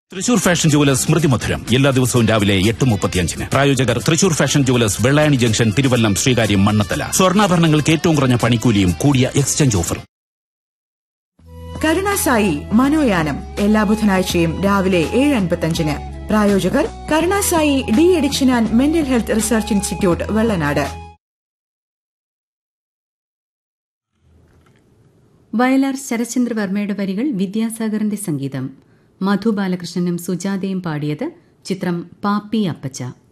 Thrissur fashion jewellers സ്മൃതി മധുരം എല്ലാ ദിവസവും രാവിലെ എട്ട് മുപ്പത്തിയഞ്ചിന് പ്രായോജകർ Thrissur fashion jewellers Vellayani junction Thiruvallam Sreekaryam Mannathala സ്വർണ്ണാഭരണങ്ങൾക്ക് ഏറ്റവും കുറഞ്ഞ പണിക്കൂലിയും കൂടിയ എക്സ്ചേഞ്ച് ഓഫറും കരുണാസായി മനോയാനം എല്ലാ ബുധനാഴ്ചയും രാവിലെ ഏഴ് അൻപത്തഞ്ചിന് പ്രായോജകർ Karunasai de addiction and mental health research institute Vellanad Vayalar ശരചന്ദ്രവർമ്മയുടെ വരികൾ വിദ്യാസാഗറിന്റെ സംഗീതം മധു ബാലകൃഷ്ണനും സുജാതയും പാടിയത് ചിത്രം പാപ്പി അപ്പച്ച